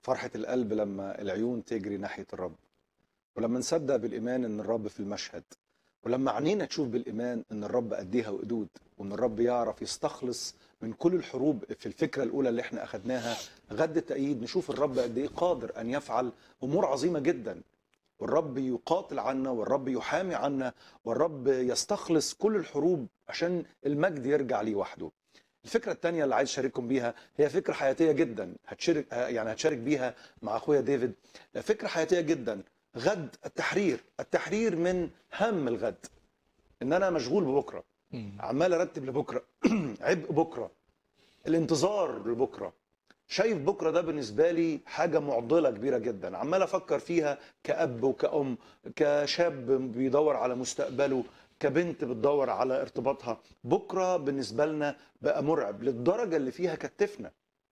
فرحة القلب لما العيون تجري ناحية الرب ولما نصدق بالإيمان إن الرب في المشهد ولما عينينا تشوف بالإيمان إن الرب قديها وقدود وإن الرب يعرف يستخلص من كل الحروب في الفكرة الأولى اللي احنا أخدناها غد التأييد نشوف الرب قد إيه قادر أن يفعل أمور عظيمة جدا والرب يقاتل عنا والرب يحامي عنا والرب يستخلص كل الحروب عشان المجد يرجع ليه وحده الفكرة الثانية اللي عايز أشارككم بيها هي فكرة حياتية جدا هتشارك يعني هتشارك بيها مع أخويا ديفيد فكرة حياتية جدا غد التحرير التحرير من هم الغد إن أنا مشغول ببكرة مم. عمال أرتب لبكرة عبء بكرة الانتظار لبكرة شايف بكرة ده بالنسبة لي حاجة معضلة كبيرة جدا عمال أفكر فيها كأب وكأم كشاب بيدور على مستقبله كبنت بتدور على ارتباطها بكرة بالنسبة لنا بقى مرعب للدرجة اللي فيها كتفنا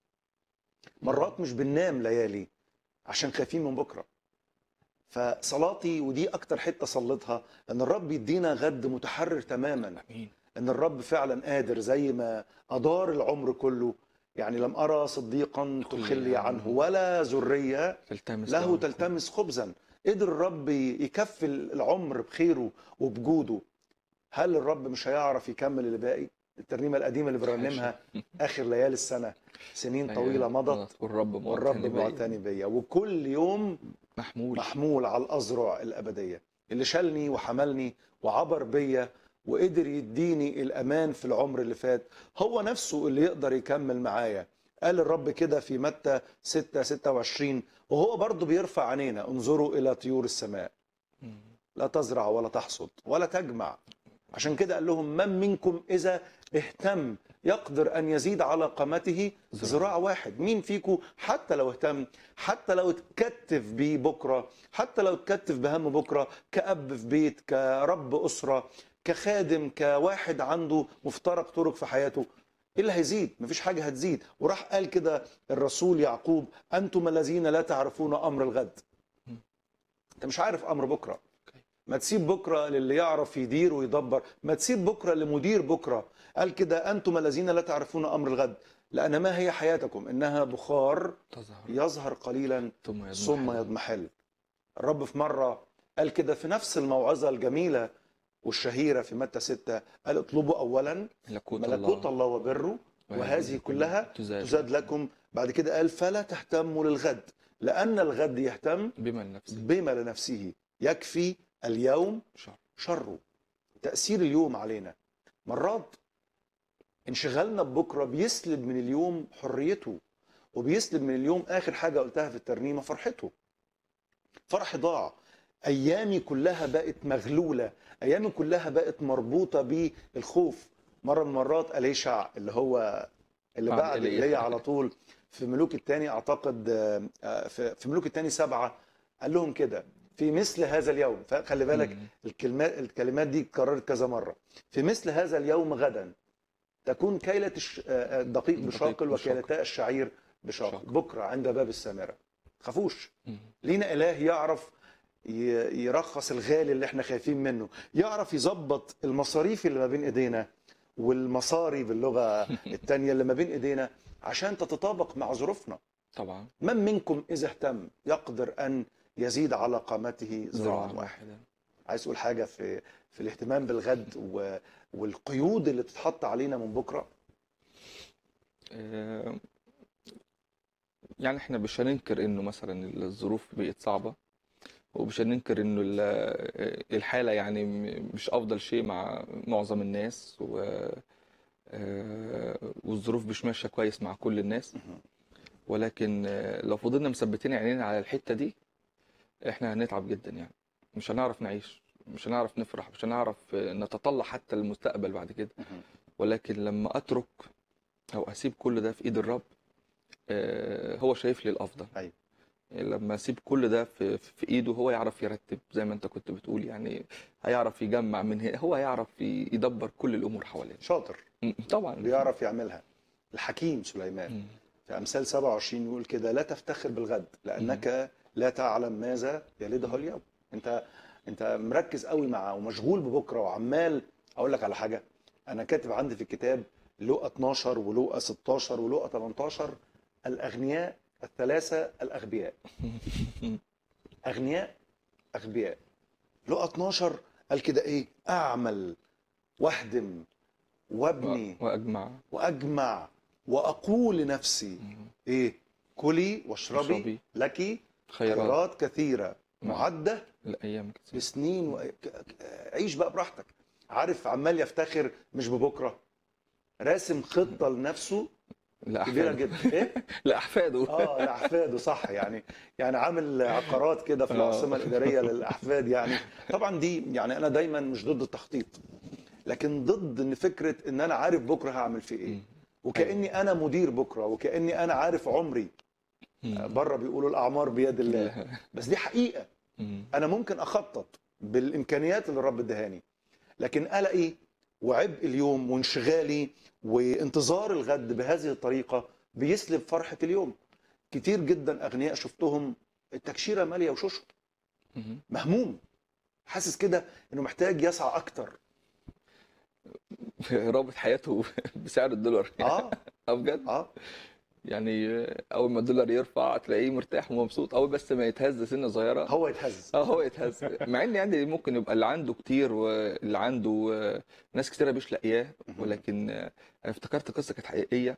مرات مش بننام ليالي عشان خايفين من بكرة فصلاتي ودي أكتر حتة صليتها أن الرب يدينا غد متحرر تماما امين ان الرب فعلا قادر زي ما ادار العمر كله يعني لم ارى صديقا تخلي عنه ولا ذريه تلتمس له دعوة. تلتمس خبزا قدر الرب يكفل العمر بخيره وبجوده هل الرب مش هيعرف يكمل اللي باقي الترنيمه القديمه اللي بنرنمها اخر ليالي السنه سنين طويله مضت والرب والرب معتني بيا. معتني بيا وكل يوم محمول محمول على الأذرع الأبدية اللي شالني وحملني وعبر بيا وقدر يديني الأمان في العمر اللي فات هو نفسه اللي يقدر يكمل معايا قال الرب كده في متى 6 26 وهو برضه بيرفع عينينا انظروا إلى طيور السماء مم. لا تزرع ولا تحصد ولا تجمع عشان كده قال لهم من منكم إذا اهتم يقدر أن يزيد على قامته ذراع واحد مين فيكم حتى لو اهتم حتى لو اتكتف بيه بكرة حتى لو اتكتف بهم بكرة كأب في بيت كرب أسرة كخادم كواحد عنده مفترق طرق في حياته ايه اللي هيزيد مفيش حاجة هتزيد وراح قال كده الرسول يعقوب أنتم الذين لا تعرفون أمر الغد انت مش عارف أمر بكرة ما تسيب بكرة للي يعرف يدير ويدبر ما تسيب بكرة لمدير بكرة قال كده أنتم الذين لا تعرفون أمر الغد لأن ما هي حياتكم إنها بخار تظهر يظهر قليلا ثم يضمحل ثم يضمحل الرب في مرة قال كده في نفس الموعظة الجميلة والشهيرة في متى ستة قال اطلبوا أولا ملكوت, ملكوت الله الله وبره وهذه كلها تزاد, تزاد لكم بعد كده قال فلا تهتموا للغد لأن الغد يهتم بما لنفسه بما لنفسه يكفي اليوم شر شره تأثير اليوم علينا مرات انشغالنا ببكرة بيسلب من اليوم حريته وبيسلب من اليوم آخر حاجة قلتها في الترنيمة فرحته فرح ضاع أيامي كلها بقت مغلولة أيامي كلها بقت مربوطة بالخوف مرة من المرات أليشع اللي هو اللي بعد بعد إيليا. إيليا على طول في ملوك الثاني أعتقد آه، آه، في في ملوك الثاني سبعة قال لهم كده في مثل هذا اليوم فخلي بالك مم. الكلمات الكلمات دي اتكررت كذا مره في مثل هذا اليوم غدا تكون كيلة الش- آه، الدقيق الدقيق بشاقل بشاقل. وكيلتا الشعير بشاقل شاقل. بكره عند باب السامره خافوش مم. لينا اله يعرف ي- يرخص الغالي اللي احنا خايفين منه يعرف يظبط المصاريف اللي ما بين ايدينا والمصاري باللغه الثانيه اللي ما بين ايدينا عشان تتطابق مع ظروفنا طبعا من منكم اذا اهتم يقدر ان يزيد على قامته ذراعا ذراعا واحد واحدا عايز تقول حاجه في في الاهتمام بالغد و... والقيود اللي بتتحط علينا من بكره آه، يعني احنا مش هننكر انه مثلا الظروف بقت صعبة ومش هننكر انه ال- الحالة يعني م- مش افضل شيء مع معظم الناس و آه، والظروف مش ماشية كويس مع كل الناس ولكن آه، لو فضلنا مثبتين عينينا على الحتة دي احنا هنتعب جدا يعني مش هنعرف نعيش مش هنعرف نفرح مش هنعرف آه، نتطلع حتى للمستقبل بعد كده ولكن لما اترك او اسيب كل ده في ايد الرب آه، هو شايف لي الافضل أيوة. لما اسيب كل ده في, في ايده هو يعرف يرتب زي ما انت كنت بتقول يعني هيعرف يجمع من هنا هو يعرف ي- يدبر كل الامور حواليه شاطر م- طبعا بيعرف يعملها الحكيم سليمان م. في امثال 27 يقول كده لا تفتخر بالغد لانك لا تعلم ماذا يلده اليوم انت انت مركز قوي مع ومشغول ببكره وعمال اقول لك على حاجه انا كاتب عندي في الكتاب لقى 12 ولقى 16 ولقى 18 الاغنياء الثلاثه الاغبياء اغنياء اغبياء لقى 12 قال كده ايه اعمل واهدم وابني واجمع واجمع واقول لنفسي ايه كلي واشربي واشربي. لك خيرات خيرات كثيره نعم. معده الايام كتير بسنين و... ك- ك- عيش بقى براحتك عارف عمال يفتخر مش ببكره راسم خطه لنفسه كبيره لاحفاده جدا ايه لاحفاده اه لاحفاده صح يعني يعني عامل عقارات كده في آه. العاصمه الاداريه للاحفاد يعني طبعا دي يعني انا دايما مش ضد التخطيط لكن ضد ان فكره ان انا عارف بكره هعمل فيه ايه مم. وكاني انا مدير بكره وكاني انا عارف عمري مم. بره بيقولوا الاعمار بيد الله بس دي حقيقه مم. انا ممكن اخطط بالامكانيات اللي الرب ادهاني لكن قلقي وعبء اليوم وانشغالي وانتظار الغد بهذه الطريقه بيسلب فرحه اليوم كتير جدا اغنياء شفتهم التكشيره ماليه وشوشهم مم. مهموم حاسس كده انه محتاج يسعى اكتر رابط حياته بسعر الدولار اه اه بجد اه يعني اول ما الدولار يرفع تلاقيه مرتاح ومبسوط اول بس ما يتهز سنه صغيره هو يتهز اه هو يتهز مع ان يعني ممكن يبقى اللي عنده كتير واللي عنده آه، ناس كتيره مش لاقياه مهم. ولكن آه، انا افتكرت قصه كانت حقيقيه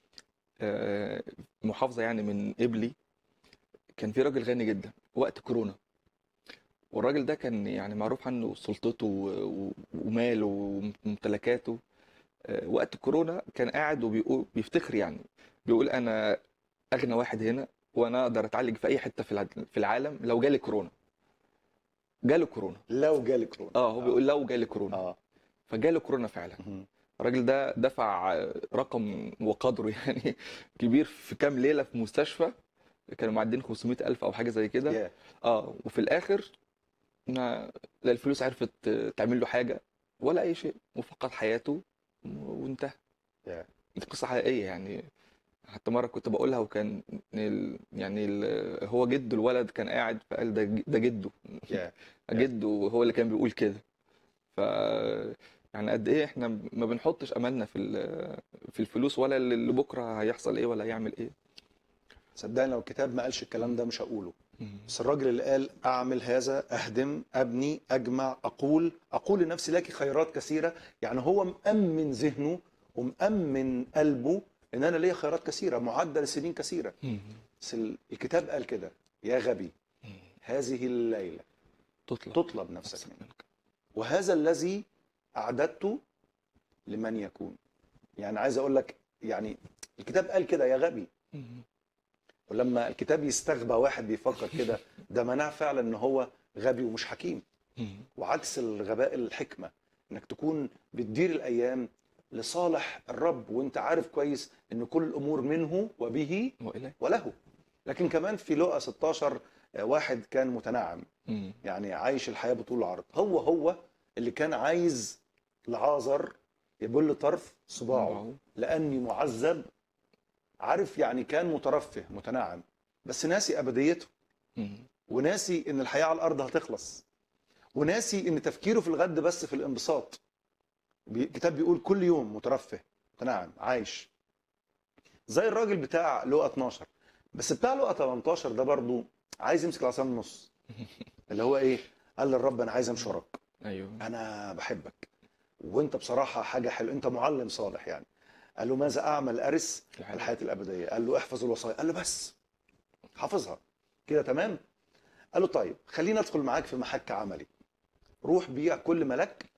آه، محافظه يعني من قبلي كان في راجل غني جدا وقت كورونا والراجل ده كان يعني معروف عنه سلطته و- و- وماله وممتلكاته آه، وقت كورونا كان قاعد وبيقول بيفتخر يعني بيقول انا اغنى واحد هنا وانا اقدر اتعالج في اي حته في الع- في العالم لو جالي كورونا جاله كورونا لو جالي كورونا اه هو بيقول لو جالي كورونا اه فجاله كورونا فعلا مهم. الراجل ده دفع رقم وقدره يعني كبير في كام ليله في مستشفى كانوا معدين 500 الف او حاجه زي كده يا. اه وفي الاخر ما لا الفلوس عرفت تعمل له حاجه ولا اي شيء وفقد حياته وانتهى يا. دي قصه حقيقيه يعني حتى مره كنت بقولها وكان ال... يعني ال... هو جد الولد كان قاعد فقال ده ده جده يا. جده هو اللي كان بيقول كده ف يعني قد ايه احنا ما بنحطش املنا في ال- في الفلوس ولا اللي بكره هيحصل ايه ولا هيعمل ايه صدقني لو الكتاب ما قالش الكلام ده مش هقوله بس الراجل اللي قال اعمل هذا اهدم ابني اجمع اقول اقول لنفسي لك خيرات كثيره يعني هو مأمن ذهنه ومأمن قلبه ان انا ليا خيرات كثيره معده لسنين كثيره بس ال- الكتاب قال كده يا غبي هذه الليله تطلع تطلب نفسك منك وهذا الذي اعددته لمن يكون يعني عايز اقول لك يعني الكتاب قال كده يا غبي ولما الكتاب يستغبى واحد بيفكر كده ده معناه فعلا ان هو غبي ومش حكيم وعكس الغباء الحكمه انك تكون بتدير الايام لصالح الرب وانت عارف كويس ان كل الامور منه وبه واليه وله لكن كمان في لقا 16 آه، واحد كان متنعم يعني عايش الحياه بطول العرض هو هو اللي كان عايز لعازر يبل طرف صباعه لاني معذب عارف يعني كان مترفه متنعم بس ناسي ابديته وناسي ان الحياه على الارض هتخلص وناسي ان تفكيره في الغد بس في الانبساط بي- الكتاب بيقول كل يوم مترفه متنعم عايش زي الراجل بتاع لقا 12 بس بتاع لقا 18 ده برضو عايز يمسك العصا من النص اللي هو ايه قال للرب انا عايز امشي وراك ايوه انا بحبك وانت بصراحه حاجه حلوه انت معلم صالح يعني قال له ماذا اعمل ارث الحياه الابديه قال له احفظ الوصايا قال له بس حافظها كده تمام قال له طيب خليني ادخل معاك في محك عملي روح بيع كل ما لك